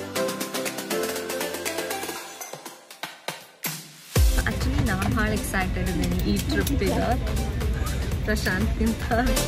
actually ನಾನು ಭಾಳ excited ಇದ್ದೀನಿ ಈ ಟ್ರಿಪ್ಪಿಗೆ ಪ್ರಶಾಂತ್ಗಿಂತ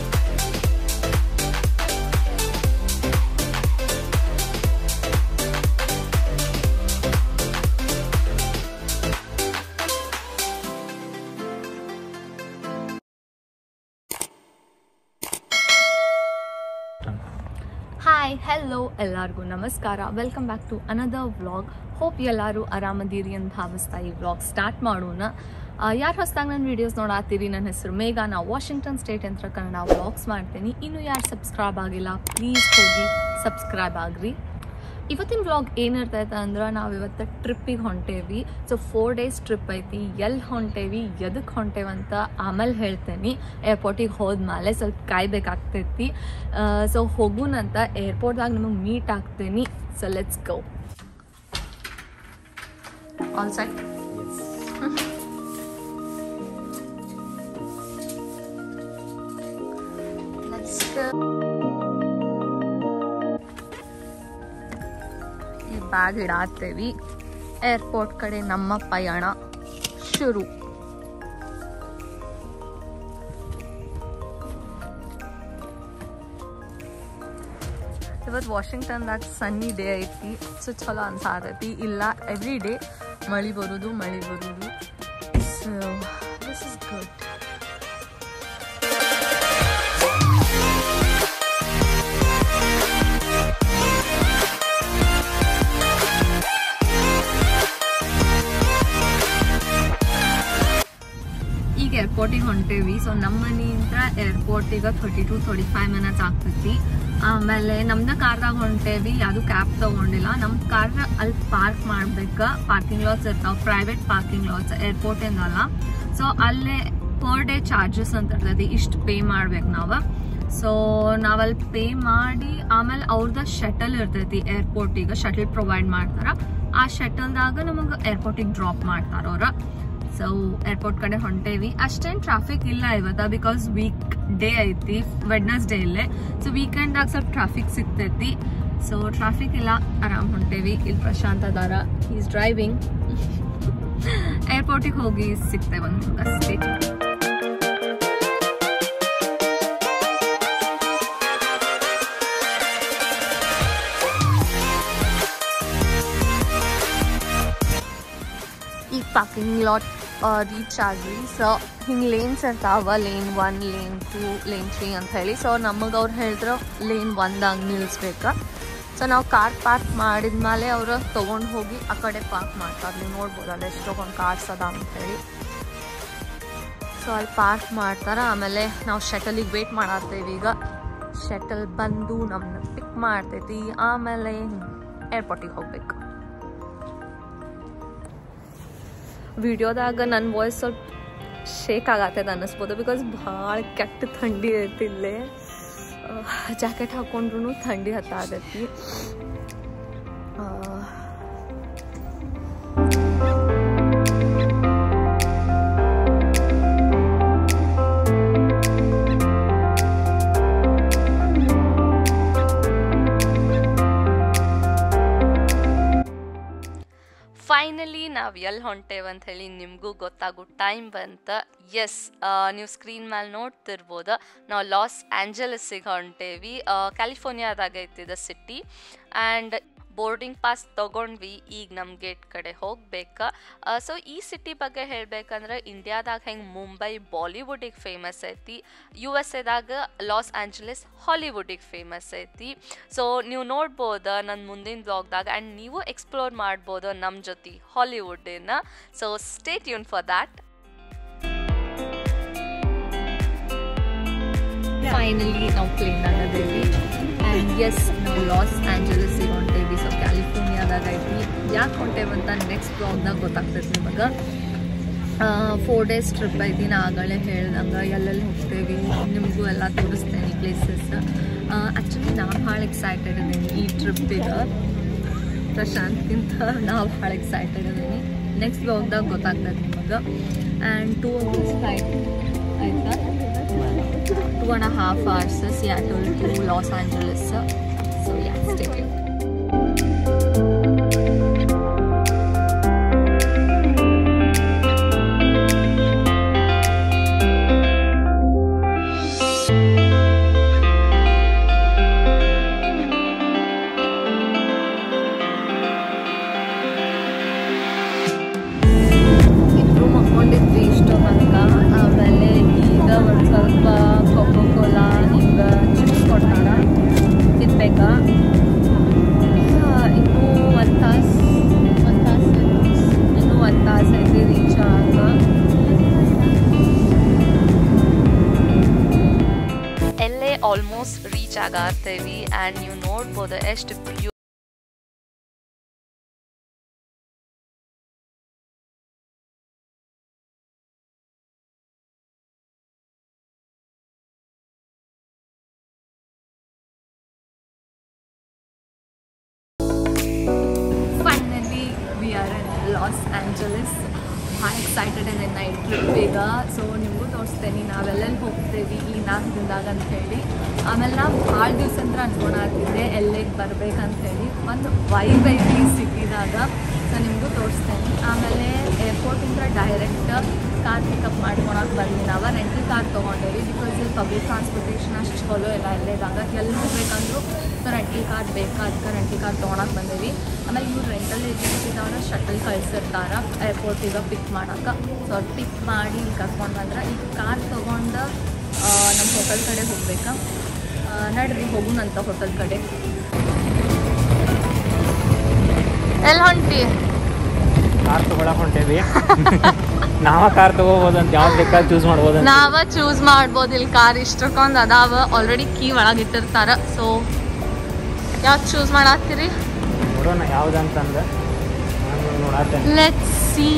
ಹಾಯ್ ಹೆಲೋ ಎಲ್ಲರಿಗೂ ನಮಸ್ಕಾರ welcome back to another vlog hope ಎಲ್ಲರೂ ಆರಾಮದೀರಿ ಅಂತ ಭಾವಿಸ್ತಾ ಈ ವ್ಲಾಗ್ ಸ್ಟಾರ್ಟ್ ಮಾಡೋಣ ಯಾರು ಹೊಸದಾಗಿ ನನ್ನ ವೀಡಿಯೋಸ್ ನೋಡಾತೀರಿ ನನ್ನ ಹೆಸರು ಮೇಘಾ ನಾ ವಾಷಿಂಗ್ಟನ್ ಸ್ಟೇಟ್ ಅಂತ ಕನ್ನಡ ವ್ಲಾಗ್ಸ್ ಮಾಡ್ತೀನಿ ಇನ್ನು ಯಾರು ಸಬ್ಸ್ಕ್ರೈಬ್ ಆಗಿಲ್ಲ ಪ್ಲೀಸ್ ಹೋಗಿ ಸಬ್ಸ್ಕ್ರೈಬ್ ಆಗ್ರಿ ಇವತ್ತಿನ ವ್ಲಾಗ್ ಏನಿರ್ತೈತೆ ಅಂದ್ರೆ ನಾವು ಇವತ್ತು ಟ್ರಿಪ್ಪಿಗೆ ಹೊಂಟೇವಿ ಸೊ ಫೋರ್ ಡೇಸ್ ಟ್ರಿಪ್ ಐತಿ ಎಲ್ಲಿ ಹೊಂಟೇವಿ ಎದಕ್ಕೆ ಹೊಂಟೇವಂತ ಆಮೇಲೆ ಹೇಳ್ತೇನೆ ಏರ್ಪೋರ್ಟಿಗೆ ಹೋದ್ಮೇಲೆ ಸ್ವಲ್ಪ ಕಾಯ್ಬೇಕಾಗ್ತೈತಿ ಸೊ ಹೋಗುನಂತ ಏರ್ಪೋರ್ಟ್ದಾಗ ನಿಮಗೆ ಮೀಟ್ ಆಗ್ತೇನೆ so let's go all set let's ಈ ಬ್ಯಾಗ್ ಇಡಾತ್ತೇವಿ ಏರ್ಪೋರ್ಟ್ ಕಡೆ ನಮ್ಮ ಪಯಣ ಶುರು ಇವತ್ತು ವಾಷಿಂಗ್ಟನ್ದಾಗ ಸನ್ನಿ ಡೇ ಐತಿ ಸೊ ಚಲೋ ಅನ್ಸಾತೈತಿ ಇಲ್ಲ ಎವ್ರಿ ಡೇ ಮಳಿ ಬರೋದು ಮಳಿ ಬರೋದು ಸೊ ದಿಸ್ ಇಸ್ ಗುಡ್ ಈಗ ಏರ್ಪೋರ್ಟಿಗೆ ಹೊಂಟೇವಿ ಸೊ ನಮ್ಮ ಮನೆಯಿಂದ ಏರ್ಪೋರ್ಟಿಗೆ thirty to thirty five minutes ಆಗ್ತೈತಿ ಆಮೇಲೆ ನಮ್ದ ಕಾರ್ದಾಗ ಹೊಂಟೇವಿ ಯಾವುದು ಕ್ಯಾಬ್ ತಗೊಂಡಿಲ್ಲ ನಮ್ಮ ಕಾರ್ ಅಲ್ಲಿ ಪಾರ್ಕ್ ಮಾಡ್ಬೇಕು ಪಾರ್ಕಿಂಗ್ ಲಾಟ್ಸ್ ಇರ್ತಾವ ಪ್ರೈವೇಟ್ ಪಾರ್ಕಿಂಗ್ ಲಾಟ್ಸ್ ಏರ್ಪೋರ್ಟ್ ಅಲ್ಲ ಸೊ ಅಲ್ಲೇ ಪರ್ ಡೇ ಚಾರ್ಜಸ್ ಅಂತ ಇರ್ತೈತಿ ಇಷ್ಟು ಪೇ ಮಾಡ್ಬೇಕು ನಾವು ಸೊ ನಾವಲ್ಲಿ ಪೇ ಮಾಡಿ ಆಮೇಲೆ ಅವ್ರದ್ದು ಶಟಲ್ ಇರ್ತೈತಿ ಏರ್ಪೋರ್ಟಿಗೆ ಶಟಲ್ ಪ್ರೊವೈಡ್ ಮಾಡ್ತಾರ ಆ ಶಟಲ್ದಾಗ ನಮಗೆ ಏರ್ಪೋರ್ಟಿಗೆ ಡ್ರಾಪ್ ಮಾಡ್ತಾರ ಅವ್ರ ಸೊ ಏರ್ಪೋರ್ಟ್ ಕಡೆ ಹೊಂಟೇವಿ ಅಷ್ಟೇನು ಟ್ರಾಫಿಕ್ ಇಲ್ಲ ಇವತ್ತ ಬಿಕಾಸ್ ವೀಕ್ ಡೇ ಐತಿ ವೆಡ್ನಸ್ಡೇ ಇಲ್ಲೇ ಸೊ ವೀಕೆಂಡ್ದಾಗ ಸ್ವಲ್ಪ ಟ್ರಾಫಿಕ್ ಸಿಗ್ತೈತಿ ಸೊ ಟ್ರಾಫಿಕ್ ಇಲ್ಲ ಆರಾಮ್ ಹೊಂಟೇವಿ ಇಲ್ಲಿ ಪ್ರಶಾಂತ್ ಅದಾರ ಈಸ್ ಡ್ರೈವಿಂಗ್ ಏರ್ಪೋರ್ಟಿಗೆ ಹೋಗಿ ಸಿಗ್ತೇವೆ ಒಂದು ಅಷ್ಟೇ ಈಗ ಪಾರ್ಕಿಂಗ್ ಲಾಟ್ ರೀಚ್ ಆಗಿ ಸೊ ಹಿಂಗೆ ಲೇನ್ಸ್ ಇರ್ತಾವ lane one lane two lane three ಅಂತ ಹೇಳಿ ಸೊ ನಮಗೆ ಅವ್ರು ಹೇಳಿದ್ರು ಲೇನ್ ಒಂದಾಗ ನಿಲ್ಲಿಸ್ಬೇಕು ಸೊ ನಾವು ಕಾರ್ ಪಾರ್ಕ್ ಮಾಡಿದ್ಮೇಲೆ ಅವರು ತೊಗೊಂಡು ಹೋಗಿ ಆ ಕಡೆ ಪಾರ್ಕ್ ಮಾಡ್ತಾರೆ ನೀವು ನೋಡ್ಬೋದಲ್ಲ ಎಷ್ಟೊಂದು ಕಾರ್ಸ್ ಅದ ಅಂತ ಹೇಳಿ ಸೊ ಅಲ್ಲಿ ಪಾರ್ಕ್ ಮಾಡ್ತಾರೆ ಆಮೇಲೆ ನಾವು ಶಟಲಿಗೆ ವೇಟ್ ಮಾಡತ್ತೇವೆ ಈಗ ಶಟಲ್ ಬಂದು ನಮ್ಮನ್ನ ಪಿಕ್ ಮಾಡ್ತೈತಿ ಆಮೇಲೆ ಏರ್ಪೋರ್ಟಿಗೆ ಹೋಗ್ಬೇಕು ವಿಡಿಯೋದಾಗ ನನ್ನ ವಾಯ್ಸ್ ಸ್ವಲ್ಪ ಶೇಕ್ ಆಗತ್ತದ ಅನ್ನಿಸ್ಬೋದು ಬಿಕಾಸ್ ಭಾಳ ಕೆಟ್ಟ ಥಂಡಿ ಐತಿ ಇಲ್ಲೇ ಜಾಕೆಟ್ ಹಾಕೊಂಡ್ರು ಥಂಡಿ ಹತ್ತಾಗೈತಿ ಫೈನಲಿ ನಾವು ಎಲ್ಲಿ ಹೊಂಟೇವೆ ಅಂತ ಹೇಳಿ ನಿಮಗೂ ಗೊತ್ತಾಗೋ ಟೈಮ್ ಬಂತ ಎಸ್ ನೀವು ಸ್ಕ್ರೀನ್ ಮೇಲೆ ನೋಡ್ತಿರ್ಬೋದು ನಾವು ಲಾಸ್ ಆ್ಯಂಜಲಸ್ಸಿಗೆ ಹೊಂಟೇವಿ ಕ್ಯಾಲಿಫೋರ್ನಿಯಾದಾಗ ಐತಿದ ಸಿಟಿ ಆ್ಯಂಡ್ ಬೋರ್ಡಿಂಗ್ ಪಾಸ್ ತೊಗೊಂಡ್ವಿ ಈಗ ನಮ್ಮ ಗೇಟ್ ಕಡೆ ಹೋಗ್ಬೇಕು ಸೊ ಈ ಸಿಟಿ ಬಗ್ಗೆ ಹೇಳ್ಬೇಕಂದ್ರೆ ಇಂಡಿಯಾದಾಗ ಹೆಂಗೆ ಮುಂಬೈ ಬಾಲಿವುಡಿಗೆ ಫೇಮಸ್ ಐತಿ ಯು ಎಸ್ ಎದಾಗ ಲಾಸ್ ಆ್ಯಂಜಲಸ್ ಹಾಲಿವುಡಿಗೆ ಫೇಮಸ್ ಐತಿ ಸೊ ನೀವು ನೋಡ್ಬೋದು ನನ್ನ ಮುಂದಿನ ಬ್ಲಾಗ್ದಾಗ ಆ್ಯಂಡ್ ನೀವು ಎಕ್ಸ್ಪ್ಲೋರ್ ಮಾಡ್ಬೋದು ನಮ್ಮ ಜೊತೆ ಹಾಲಿವುಡ್ಡನ್ನ ಸೊ ಸ್ಟೇಟ್ ಯೂನ್ ಫಾರ್ ದ್ಯಾಟ್ ಫೈನಲಿ ನಾವು ಪ್ಲೇನ್ದಾಗ ಅದೇವಿ ಆ್ಯಂಡ್ ಎಸ್ ನಾವು ಲಾಸ್ ಆ್ಯಂಜಲಸ್ಸಿಗೆ ಹೊಂಟೇವಿ ಸೊ ಕ್ಯಾಲಿಫೋರ್ನಿಯಾದಾಗ ಐತಿ ಯಾಕೆ ಹೊಂಟೇವಿ ಅಂತ ನೆಕ್ಸ್ಟ್ ಬ್ಲಾಗ್ದಾಗ ಗೊತ್ತಾಗ್ತೈತಿ ನಿಮಗೆ ಫೋರ್ ಡೇಸ್ ಟ್ರಿಪ್ ಐತಿ ನಾ ಆಗಲೇ ಹೇಳ್ದಂಗೆ ಎಲ್ಲೆಲ್ಲಿ ಹೋಗ್ತೇವಿ ನಿಮಗೂ ಎಲ್ಲ ತೋರಿಸ್ತೇನೆ ಪ್ಲೇಸಸ್ ಆ್ಯಕ್ಚುಲಿ ನಾನು ಭಾಳ ಎಕ್ಸೈಟೆಡ್ ಇದ್ದೀನಿ ಈ ಟ್ರಿಪ್ಪಿಗೆ ಪ್ರಶಾಂತ್ಗಿಂತ ನಾವು ಭಾಳ ಎಕ್ಸೈಟೆಡ್ ಇದ್ದೀನಿ ನೆಕ್ಸ್ಟ್ ಬ್ಲಾಗ್ದಾಗ ಗೊತ್ತಾಗ್ತದೆ ನಿಮಗೆ ಆ್ಯಂಡ್ ಟೂ ಅವರ್ಸ್ ಫ್ಲೈಟ್ ಆಯಿತಾ two and half hours Seattle to Los Angeles so yeah stay reach ಆಗತ್ತೇವಿ ಆ್ಯಂಡ್ ನೀವು ನೋಡ್ಬೋದು ಎಷ್ಟು ಬ್ಯೂ finally we are in Los Angeles ಭಾಳ ಎಕ್ಸೈಟೆಡ್ ಇದೆ ನೈಟ್ ಟ್ರಿಪ್ ಈಗ ಸೊ ನಿಮಗೂ ತೋರಿಸ್ತೇನೆ ನಾವೆಲ್ಲೆಲ್ಲಿ ಹೋಗ್ತೇವೆ ಈ ನಾಲ್ಕು ದಿನದಾಗ ಅಂತ ಹೇಳಿ ಆಮೇಲೆ ನಾವು ಭಾಳ ದಿವ್ಸ ಅಂತ ಅನ್ಕೊಳತ್ತಿದ್ದೆ ಎಲ್ಲಿಗೆ ಬರ್ಬೇಕಂತ ಹೇಳಿ ಒಂದು ವೈಬ್ ಐತಿ ಈ ಸಿಟಿದಾಗ ಸೊ ನಿಮಗೂ ತೋರಿಸ್ತೇನೆ ಆಮೇಲೆ ಏರ್ಪೋರ್ಟಿಂದ ಡೈರೆಕ್ಟ್ ಕಾರ್ ಪಿಕಪ್ ಮಾಡ್ಕೊಳಕ್ಕೆ ಬಂದ್ವಿ ನಾವು ರೆಂಟಲ್ ಕಾರ್ ತೊಗೊಂಡೇವಿ ಬಿಕಾಸ್ ಇಲ್ಲಿ ಪಬ್ಲಿಕ್ ಟ್ರಾನ್ಸ್ಪೋರ್ಟೇಷನ್ ಅಷ್ಟು ಚಲೋ ಇಲ್ಲ ಇಲ್ಲೇದಾಗ ಎಲ್ಲಿ ಹೋಗ್ಬೇಕಂದ್ರೂ ಸೊ ರೆಂಟಲ್ ಕಾರ್ ಬೇಕಾ ಅದಕ್ಕೆ ರೆಂಟಲ್ ಕಾರ್ ತೊಗೊಳಕ್ಕೆ ಬಂದೇವಿ ಆಮೇಲೆ ಇವ್ರು ರೆಂಟಲ್ ಏಜೆನ್ಸಿದವ್ರ ಶಟಲ್ ಕಳ್ಸಿರ್ತಾರೆ ಏರ್ಪೋರ್ಟಿಗೆ ಪಿಕ್ ಮಾಡಕ್ಕೆ ಸೊ ಅವ್ರು ಪಿಕ್ ಮಾಡಿ ಕರ್ಕೊಂಡು ಬಂದ್ರೆ ಈಗ ಕಾರ್ ತೊಗೊಂಡು ನಮ್ಮ ಹೋಟೆಲ್ ಕಡೆ ಹೋಗ್ಬೇಕಾ ಆ, ನಡ್ರಿ ಹೋಗುಣಂತ ಹೋಟೆಲ್ ಕಡೆ ಎಲ್ಲಿ ಹೊಂಟಿ ಕಾರ್ ತಗೊಳಕ್ ಹೊಂಟೇವಿ ನಾವ ಕಾರ್ ತಗೋಬೋದು ಅಂತ ಯಾವ್ದು ಬೇಕಾದ್ರೆ ಚೂಸ್ ಮಾಡ್ಬೋದು ಅಂತ ನಾವ ಚೂಸ್ ಮಾಡ್ಬೋದು ಇಲ್ಲಿ ಕಾರ್ ಇಷ್ಟಕ್ಕೊಂದು ಅದಾವ ಆಲ್ರೆಡಿ ಕೀ ಒಳಗಿಟ್ಟಿರ್ತಾರ ಸೊ ಯಾವ್ದು ಚೂಸ್ ಮಾಡಾಕ್ತೀರಿ ನೋಡೋಣ ಯಾವ್ದಂತಂದ್ರೆ ನಾನು ನೋಡತ್ತೇನೆ ಲೆಟ್ ಸಿ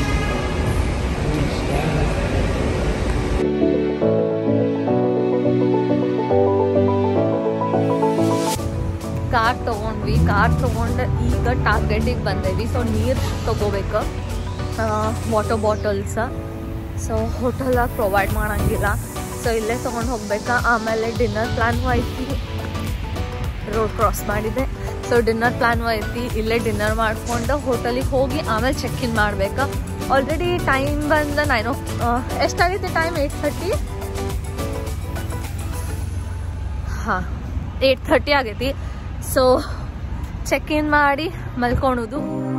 ಕಾರ್ ತೊಗೊಂಡ್ವಿ ಕಾರ್ ತೊಗೊಂಡು ಈಗ ಟಾರ್ಗೆಟಿಗೆ ಬಂದೇವಿ ಸೊ ನೀರು ತೊಗೋಬೇಕು ವಾಟರ್ ಬಾಟಲ್ಸ ಸೊ ಹೋಟೆಲಾಗ ಪ್ರೊವೈಡ್ ಮಾಡಂಗಿಲ್ಲ ಸೊ ಇಲ್ಲೇ ತೊಗೊಂಡು ಹೋಗ್ಬೇಕಾ ಆಮೇಲೆ ಡಿನ್ನರ್ ಪ್ಲ್ಯಾನು ಐತಿ ರೋಡ್ ಕ್ರಾಸ್ ಮಾಡಿದೆ ಸೊ ಡಿನ್ನರ್ ಪ್ಲ್ಯಾನು ಐತಿ ಇಲ್ಲೇ ಡಿನ್ನರ್ ಮಾಡ್ಕೊಂಡು ಹೋಟೆಲಿಗೆ ಹೋಗಿ ಆಮೇಲೆ ಚೆಕ್ ಇನ್ ಮಾಡ್ಬೇಕಾ ಆಲ್ರೆಡಿ ಟೈಮ್ ಬಂದ ನೈನ್ ಓ ಎಷ್ಟಾಗೈತಿ ಟೈಮ್ ಏಯ್ಟ್ ಥರ್ಟಿ ಹಾಂ ಏಯ್ಟ್ ಥರ್ಟಿ ಆಗೈತಿ ಸೊ ಚೆಕ್ ಇನ್ ಮಾಡಿ ಮಲ್ಕೊಳೋದು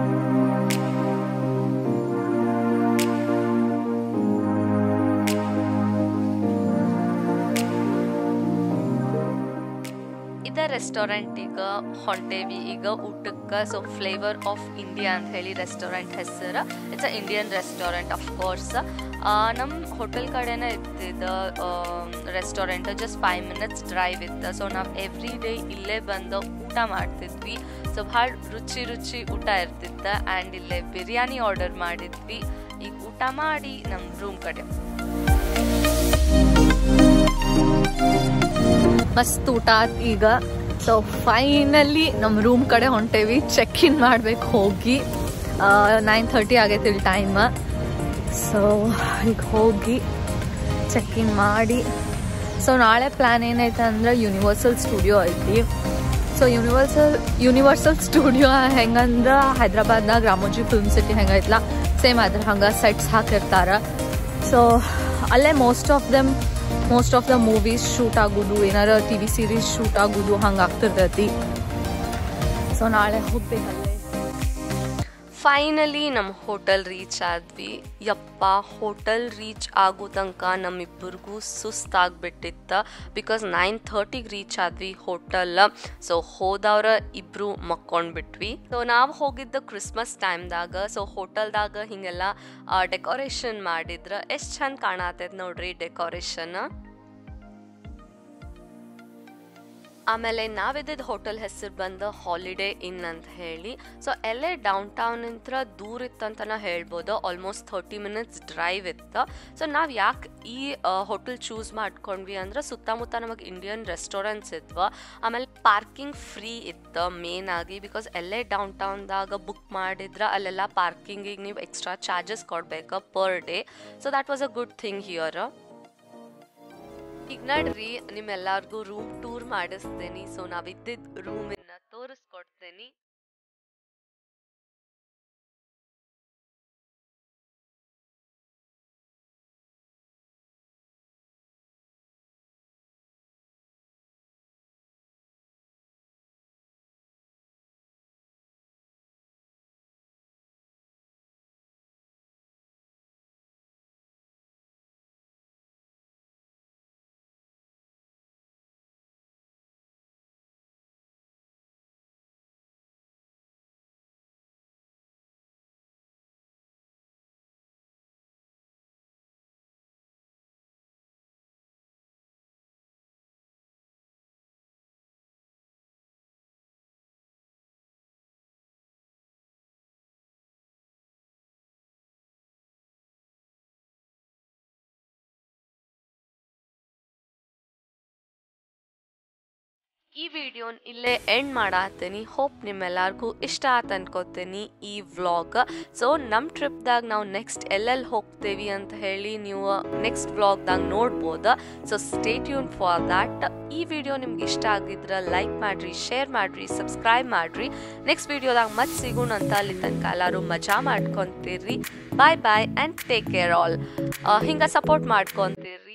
ಇದ ರೆಸ್ಟೋರೆಂಟಿಗೆ ಹೊಂಟೇವಿ ಈಗ ಊಟಕ್ಕೆ ಸೊ ಫ್ಲೇವರ್ ಆಫ್ ಇಂಡಿಯಾ ಅಂತ ಹೇಳಿ ರೆಸ್ಟೋರೆಂಟ್ ಹೆಸರು it's a Indian restaurant of course ನಮ್ಮ ಹೋಟೆಲ್ ಕಡೆನೇ ಇತ್ತಿದ್ದ restaurant just five minutes drive ಇತ್ತು ಸೊ ನಾವು ಎವ್ರಿ ಡೇ ಇಲ್ಲೇ ಬಂದು ಊಟ ಮಾಡ್ತಿದ್ವಿ ಸೊ ಭಾಳ ರುಚಿ ರುಚಿ ಊಟ ಇರ್ತಿತ್ತ ಆ್ಯಂಡ್ ಇಲ್ಲೇ ಬಿರಿಯಾನಿ ಆರ್ಡರ್ ಮಾಡಿದ್ವಿ ಈಗ ಊಟ ಮಾಡಿ ನಮ್ಮ ರೂಮ್ ಕಡೆ ಮಸ್ತ್ ಊಟ ಆತ್ ಈಗ ಸೊ ಫೈನಲಿ ನಮ್ಮ ರೂಮ್ ಕಡೆ ಹೊಂಟೇವಿ ಚೆಕ್ ಇನ್ ಮಾಡ್ಬೇಕು ಹೋಗಿ ನೈನ್ ಥರ್ಟಿ ಆಗೈತಿ ಇಲ್ಲಿ ಟೈಮ್ ಸೊ ಈಗ ಹೋಗಿ ಚೆಕ್ ಇನ್ ಮಾಡಿ ಸೊ ನಾಳೆ ಪ್ಲ್ಯಾನ್ ಏನೈತೆ ಅಂದ್ರೆ ಯೂನಿವರ್ಸಲ್ ಸ್ಟುಡಿಯೋ ಐತಿ ಸೊ ಯೂನಿವರ್ಸಲ್ ಯೂನಿವರ್ಸಲ್ ಸ್ಟುಡಿಯೋ ಹೆಂಗಂದ್ರೆ ಹೈದ್ರಾಬಾದ್ನಾಗ ರಾಮೋಜಿ ಫಿಲ್ಮ್ ಸಿಟಿ ಹೆಂಗೈತ್ಲ ಸೇಮ್ ಅದ್ರ ಹಂಗೆ ಸೆಟ್ಸ್ ಹಾಕಿರ್ತಾರೆ ಸೊ ಅಲ್ಲೇ most of them most of the movies shoot ಆಗೋದು ಏನಾರ ಟಿ ವಿ ಸೀರೀಸ್ ಶೂಟ್ ಆಗೋದು ಹಂಗೆ ಆಗ್ತಿರ್ತೈತಿ ಸೊ ನಾಳೆ ಹೋಗ್ಬೇಕಲ್ಲೇ ಫೈನಲಿ ನಮ್ಮ ಹೋಟೆಲ್ ರೀಚ್ ಆದ್ವಿ ಯಪ್ಪ ಹೋಟೆಲ್ ರೀಚ್ ಆಗೋ ತನಕ ನಮ್ಮಿಬ್ಬರಿಗೂ ಸುಸ್ತಾಗ್ಬಿಟ್ಟಿತ್ತ ಬಿಕಾಸ್ ನೈನ್ ಥರ್ಟಿಗೆ ರೀಚ್ ಆದ್ವಿ ಹೋಟೆಲ್ ಸೊ ಹೋದವ್ರ ಇಬ್ರು ಮಕ್ಕೊಂಡ್ಬಿಟ್ವಿ ಸೊ ನಾವು ಹೋಗಿದ್ದ ಕ್ರಿಸ್ಮಸ್ ಟೈಮ್ದಾಗ ಸೊ ಹೋಟೆಲ್ದಾಗ ಹಿಂಗೆಲ್ಲ ಡೆಕೋರೇಷನ್ ಮಾಡಿದ್ರ ಎಷ್ಟು ಚಂದ ಕಾಣತೈತೆ ನೋಡ್ರಿ ಡೆಕೋರೇಷನ್ ಆಮೇಲೆ ನಾವಿದ್ದಿದ್ದ ಹೋಟೆಲ್ ಹೆಸರು ಬಂದು ಹಾಲಿಡೇ ಇನ್ ಅಂತ ಹೇಳಿ ಸೊ ಎಲ್ಲೇ ಡೌನ್ ಟೌನ್ ಇಂತ್ರ ದೂರ ಇತ್ತಂತನ ಹೇಳ್ಬೋದು ಆಲ್ಮೋಸ್ಟ್ ಥರ್ಟಿ ಮಿನಿಟ್ಸ್ ಡ್ರೈವ್ ಇತ್ತು ಸೊ ನಾವು ಯಾಕೆ ಈ ಹೋಟೆಲ್ ಚೂಸ್ ಮಾಡ್ಕೊಂಡ್ವಿ ಅಂದ್ರೆ ಸುತ್ತಮುತ್ತ ನಮಗೆ ಇಂಡಿಯನ್ ರೆಸ್ಟೋರೆಂಟ್ಸ್ ಇದ್ವ ಆಮೇಲೆ ಪಾರ್ಕಿಂಗ್ ಫ್ರೀ ಇತ್ತು ಮೇನ್ ಆಗಿ ಬಿಕಾಸ್ ಎಲ್ಲೇ ಡೌನ್ ಟೌನ್ದಾಗ ಬುಕ್ ಮಾಡಿದ್ರೆ ಅಲ್ಲೆಲ್ಲ ಪಾರ್ಕಿಂಗಿಗೆ ನೀವು ಎಕ್ಸ್ಟ್ರಾ ಚಾರ್ಜಸ್ ಕೊಡ್ಬೇಕು per day so that was a good thing here ಈಗ ನಡ್ರಿ ನಿಮ್ಮೆಲ್ಲರಿಗೂ ರೂಮ್ ಟೂರ್ ಮಾಡಿಸ್ತೇನೆ ಸೊ ನಾವಿದ್ದಿದ್ದ ರೂಮಿನ ತೋರಿಸ್ಕೊಡ್ತೇನೆ ಈ ವಿಡಿಯೋನ ಇಲ್ಲೇ ಎಂಡ್ ಮಾಡತ್ತೀನಿ ಹೋಪ್ ನಿಮ್ಮೆಲ್ಲರಿಗೂ ಇಷ್ಟ ಆತ ಅನ್ಕೋತೀನಿ ಈ ವ್ಲಾಗ್ ಸೊ ನಮ್ಮ ಟ್ರಿಪ್ದಾಗ ನಾವು ನೆಕ್ಸ್ಟ್ ಎಲ್ಲೆಲ್ಲಿ ಹೋಗ್ತೇವಿ ಅಂತ ಹೇಳಿ ನೀವು ನೆಕ್ಸ್ಟ್ ವ್ಲಾಗ್ದಾಗ ನೋಡ್ಬೋದು so stay tuned for that ಈ ವಿಡಿಯೋ ನಿಮ್ಗೆ ಇಷ್ಟ ಆಗಿದ್ರೆ ಲೈಕ್ ಮಾಡಿರಿ ಶೇರ್ ಮಾಡಿರಿ ಸಬ್ಸ್ಕ್ರೈಬ್ ಮಾಡಿರಿ ನೆಕ್ಸ್ಟ್ ವಿಡಿಯೋದಾಗ ಮತ್ತೆ ಸಿಗೋಣ ಅಂತ ಅಲ್ಲಿ ತನಕ ಎಲ್ಲರೂ ಮಜಾ ಮಾಡ್ಕೊತೀರಿ bye bye and take care all ಹಿಂಗೆ ಸಪೋರ್ಟ್ ಮಾಡ್ಕೊತೀರಿ